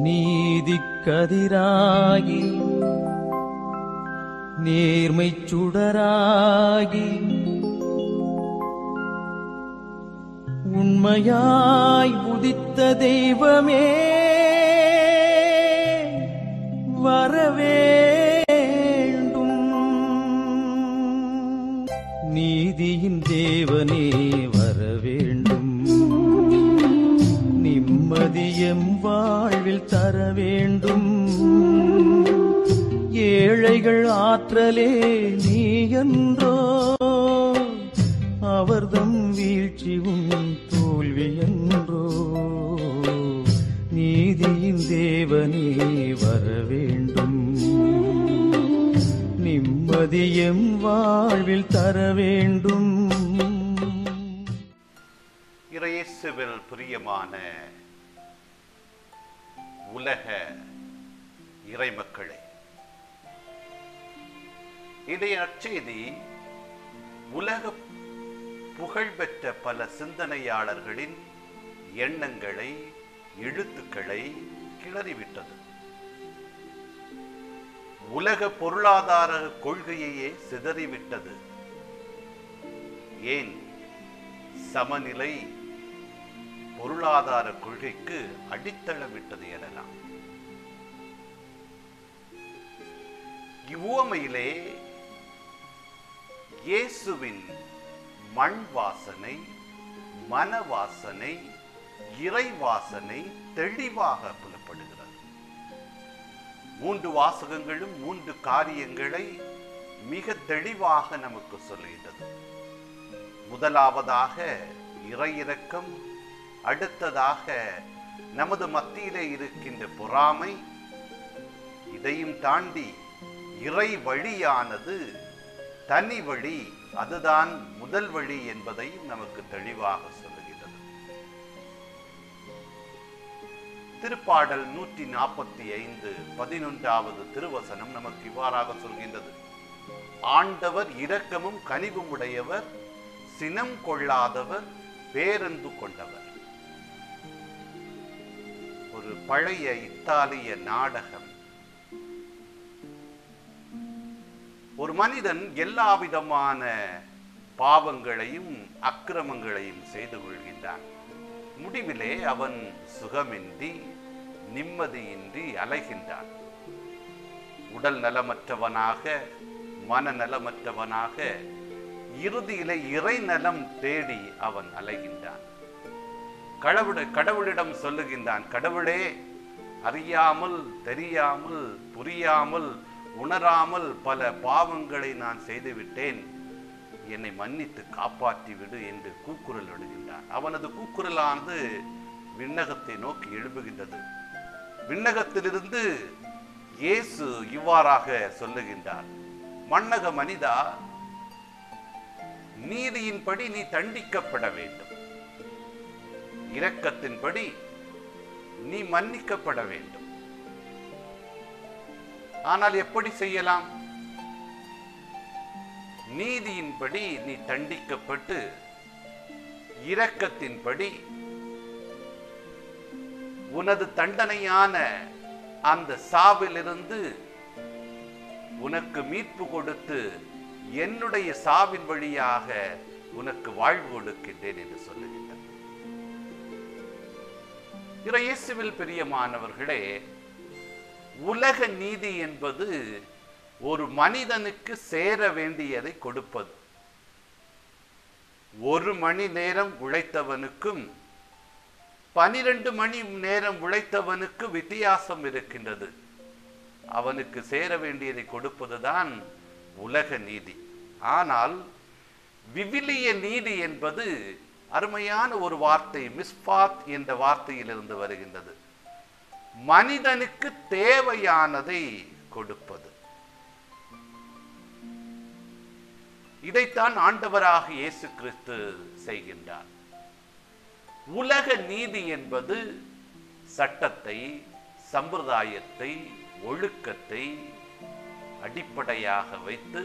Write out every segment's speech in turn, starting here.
நீதிக்கதிராகி நேர்மைச் சுடராகி உண்மையாய் உதித்த தெய்வமே வரவேண்டும் நீதியின் தேவனே வரவேண்டும் நிம்மதியம் வாழ்வில் தர வேண்டும் ஏழைகள் ஆற்றலே நீ என்றோ அவர்தம் வீழ்ச்சி உன் தோல்வி என்றோ நீதியின் தேவனே வர வேண்டும் நிம்மதியம் வாழ்வில் தர வேண்டும் இறையேசுவில் பிரியமான உலக இறைமக்களே இன்றைய நற்செய்தி உலக புகழ்பெற்ற பல சிந்தனையாளர்களின் எண்ணங்களை எழுத்துக்களை கிளறிவிட்டது உலக பொருளாதார கொள்கையையே சிதறிவிட்டது ஏன் சமநிலை பொருளாதார கொள்கைக்கு அடித்தளமிட்டது எனலாம் இவ்வுவமையிலே இயேசுவின் மண் வாசனை மன வாசனை இறை வாசனை தெளிவாக புலப்படுகிறது மூன்று வாசகங்களும் மூன்று காரியங்களை மிக தெளிவாக நமக்கு சொல்லுகின்றது முதலாவதாக இறையிறக்கம் அடுத்ததாக நமது மத்தியிலே இருக்கின்ற பொறாமை இதையும் தாண்டி இறை வழியானது தனி வழி அதுதான் முதல் வழி என்பதையும் நமக்கு தெளிவாக சொல்லுகிறது திருப்பாடல் நூற்றி நாற்பத்தி ஐந்து பதினொன்றாவது திருவசனம் நமக்கு இவ்வாறாக சொல்கின்றது ஆண்டவர் இரக்கமும் கனிவும் உடையவர் சினம் கொள்ளாதவர் பேரன்பு கொண்டவர் ஒரு பழைய இத்தாலிய நாடகம் ஒரு மனிதன் எல்லா விதமான பாவங்களையும் அக்கிரமங்களையும் செய்து கொள்கின்றான் முடிவிலே அவன் சுகமின்றி நிம்மதியின்றி அலைகின்றான் உடல் நலமற்றவனாக மனநலமற்றவனாக இறுதியிலே இறை நலம் தேடி அவன் அலைகின்றான் கடவுள கடவுளிடம் சொல்லுகின்றான் கடவுளே அறியாமல் தெரியாமல் புரியாமல் உணராமல் பல பாவங்களை நான் செய்துவிட்டேன் என்னை மன்னித்து காப்பாற்றி விடு என்று கூக்குரல் விடுகின்றான் அவனது கூக்குரலானது விண்ணகத்தை நோக்கி எழுப்புகின்றது விண்ணகத்திலிருந்து இயேசு இவ்வாறாக சொல்லுகின்றார் மன்னக மனிதா நீதியின்படி நீ தண்டிக்கப்பட வேண்டும் இரக்கத்தின்படி நீ மன்னிக்கப்பட வேண்டும் ஆனால் எப்படி செய்யலாம் நீதியின்படி நீ தண்டிக்கப்பட்டு இரக்கத்தின்படி உனது தண்டனையான அந்த சாவிலிருந்து உனக்கு மீட்பு கொடுத்து என்னுடைய சாவின் வழியாக உனக்கு வாழ்வு கொடுக்கின்றேன் என்று சொல்லுகின்றார் இயேசுவில் பிரியமானவர்களே உலக நீதி என்பது ஒரு மனிதனுக்கு சேர வேண்டியதை கொடுப்பது ஒரு மணி நேரம் உழைத்தவனுக்கும் பனிரெண்டு மணி நேரம் உழைத்தவனுக்கு வித்தியாசம் இருக்கின்றது அவனுக்கு சேர வேண்டியதை கொடுப்பதுதான் உலக நீதி ஆனால் விவிலிய நீதி என்பது அருமையான ஒரு வார்த்தை மிஸ்பாத் என்ற வார்த்தையிலிருந்து வருகின்றது மனிதனுக்கு தேவையானதை கொடுப்பது இதைத்தான் ஆண்டவராக இயேசு கிறிஸ்து செய்கின்றார் உலக நீதி என்பது சட்டத்தை சம்பிரதாயத்தை ஒழுக்கத்தை அடிப்படையாக வைத்து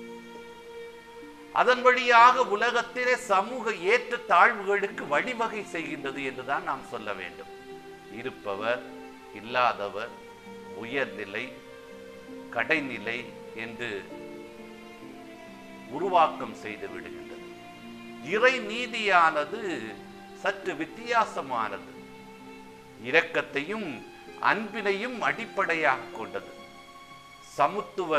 அதன் வழியாக உலகத்திலே சமூக ஏற்ற தாழ்வுகளுக்கு வழிவகை செய்கின்றது என்றுதான் நாம் சொல்ல வேண்டும் இருப்பவர் இல்லாதவர் உயர்நிலை கடைநிலை என்று உருவாக்கம் செய்து விடுகின்றது இறை நீதியானது சற்று வித்தியாசமானது இரக்கத்தையும் அன்பினையும் அடிப்படையாக கொண்டது சமத்துவ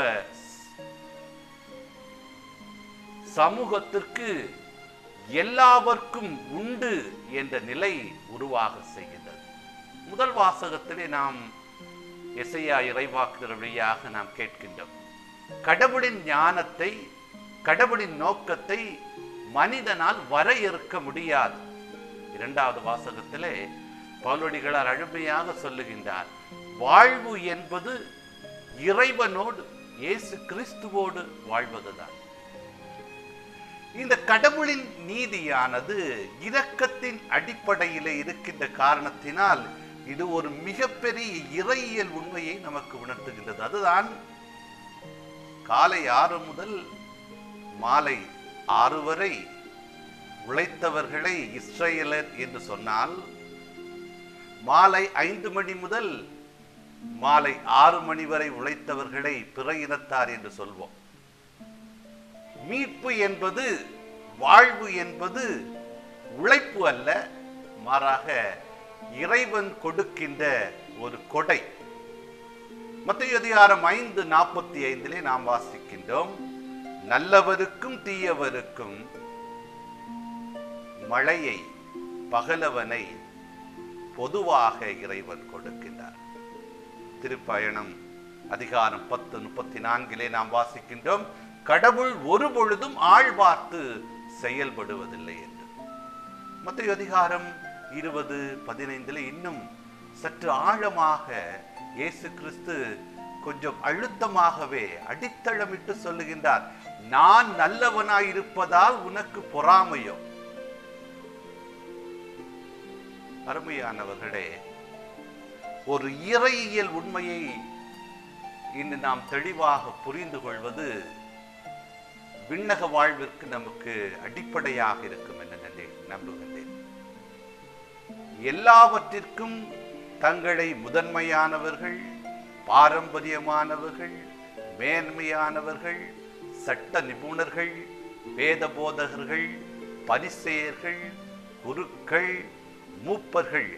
சமூகத்திற்கு எல்லாவர்க்கும் உண்டு என்ற நிலை உருவாக செய்கின்றது முதல் வாசகத்திலே நாம் எசையா இறைவாக்குகிற வழியாக நாம் கேட்கின்றோம் கடவுளின் ஞானத்தை கடவுளின் நோக்கத்தை மனிதனால் வரையறுக்க முடியாது இரண்டாவது வாசகத்திலே பவுலடிகளார் அழுமையாக சொல்லுகின்றார் வாழ்வு என்பது இறைவனோடு இயேசு கிறிஸ்துவோடு வாழ்வதுதான் இந்த கடவுளின் நீதியானது இரக்கத்தின் அடிப்படையிலே இருக்கின்ற காரணத்தினால் இது ஒரு மிகப்பெரிய இறையியல் உண்மையை நமக்கு உணர்த்துகின்றது அதுதான் காலை ஆறு முதல் மாலை ஆறு வரை உழைத்தவர்களை இஸ்ரேலர் என்று சொன்னால் மாலை ஐந்து மணி முதல் மாலை ஆறு மணி வரை உழைத்தவர்களை பிற இனத்தார் என்று சொல்வோம் மீட்பு என்பது வாழ்வு என்பது உழைப்பு அல்ல மாறாக இறைவன் கொடுக்கின்ற ஒரு கொடை மத்திய அதிகாரம் ஐந்து நாற்பத்தி ஐந்திலே நாம் வாசிக்கின்றோம் நல்லவருக்கும் தீயவருக்கும் மழையை பகலவனை பொதுவாக இறைவன் கொடுக்கின்றார் திருப்பயணம் அதிகாரம் பத்து முப்பத்தி நான்கிலே நாம் வாசிக்கின்றோம் கடவுள் ஒரு பொழுதும் ஆள் பார்த்து செயல்படுவதில்லை என்று மத்திய அதிகாரம் இருபது பதினைந்துல இன்னும் சற்று ஆழமாக இயேசு கிறிஸ்து கொஞ்சம் அழுத்தமாகவே அடித்தளமிட்டு சொல்லுகின்றார் நான் நல்லவனாயிருப்பதால் உனக்கு பொறாமையோ அருமையானவர்களே ஒரு இறையியல் உண்மையை இன்று நாம் தெளிவாக புரிந்து கொள்வது விண்ணக வாழ்விற்கு நமக்கு அடிப்படையாக இருக்கும் என்று நினை- நம்புகின்றேன் எல்லாவற்றிற்கும் தங்களை முதன்மையானவர்கள் பாரம்பரியமானவர்கள் மேன்மையானவர்கள் சட்ட நிபுணர்கள் வேத போதகர்கள் பரிசேயர்கள் குருக்கள் மூப்பர்கள்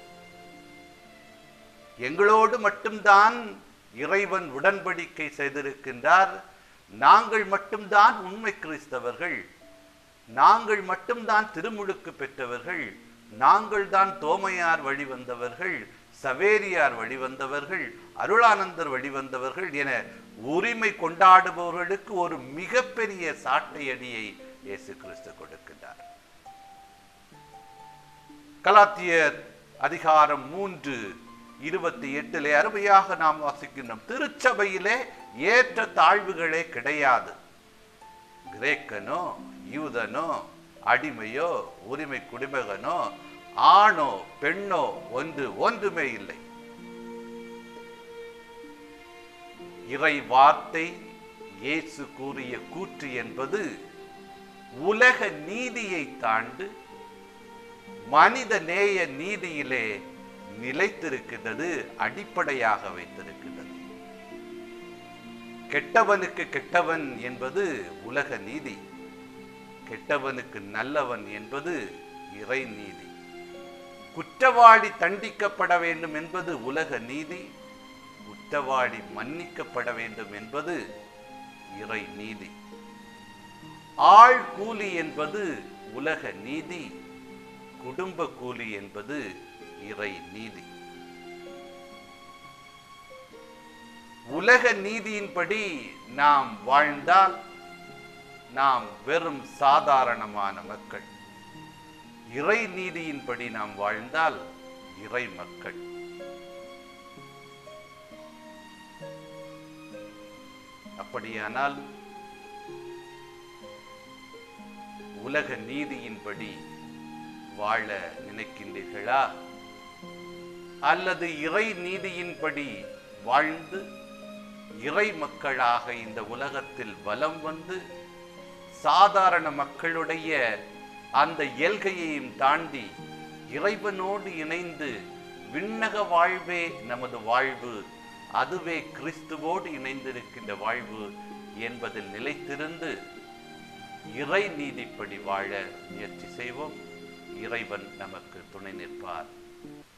எங்களோடு மட்டும்தான் இறைவன் உடன்படிக்கை செய்திருக்கின்றார் நாங்கள் மட்டும்தான் உண்மை கிறிஸ்தவர்கள் நாங்கள் மட்டும்தான் திருமுழுக்கு பெற்றவர்கள் நாங்கள் தான் தோமையார் வழிவந்தவர்கள் சவேரியார் வழிவந்தவர்கள் அருளானந்தர் வழிவந்தவர்கள் என உரிமை கொண்டாடுபவர்களுக்கு ஒரு மிகப்பெரிய சாட்டையடியை இயேசு கிறிஸ்து கொடுக்கின்றார் கலாத்தியர் அதிகாரம் மூன்று இருபத்தி எட்டிலே அருமையாக நாம் வாசிக்கின்றோம் திருச்சபையிலே ஏற்ற தாழ்வுகளே கிடையாது கிரேக்கனோ யூதனோ அடிமையோ உரிமை குடிமகனோ ஆணோ பெண்ணோ ஒன்று ஒன்றுமே இல்லை இறை வார்த்தை இயேசு கூறிய கூற்று என்பது உலக நீதியை தாண்டு மனித நேய நீதியிலே நிலைத்திருக்கின்றது அடிப்படையாக வைத்திருக்கின்றது கெட்டவனுக்கு கெட்டவன் என்பது உலக நீதி கெட்டவனுக்கு நல்லவன் என்பது இறை நீதி குற்றவாளி தண்டிக்கப்பட வேண்டும் என்பது உலக நீதி குற்றவாளி மன்னிக்கப்பட வேண்டும் என்பது இறை நீதி ஆள் கூலி என்பது உலக நீதி குடும்ப கூலி என்பது இறை நீதி உலக நீதியின்படி நாம் வாழ்ந்தால் நாம் வெறும் சாதாரணமான மக்கள் இறை நீதியின்படி நாம் வாழ்ந்தால் இறை மக்கள் அப்படியானால் உலக நீதியின்படி வாழ நினைக்கின்றீர்களா அல்லது இறை நீதியின்படி வாழ்ந்து இறை மக்களாக இந்த உலகத்தில் வலம் வந்து சாதாரண மக்களுடைய அந்த இயல்கையையும் தாண்டி இறைவனோடு இணைந்து விண்ணக வாழ்வே நமது வாழ்வு அதுவே கிறிஸ்துவோடு இணைந்திருக்கின்ற வாழ்வு என்பதில் நிலைத்திருந்து இறை நீதிப்படி வாழ முயற்சி செய்வோம் இறைவன் நமக்கு துணை நிற்பார்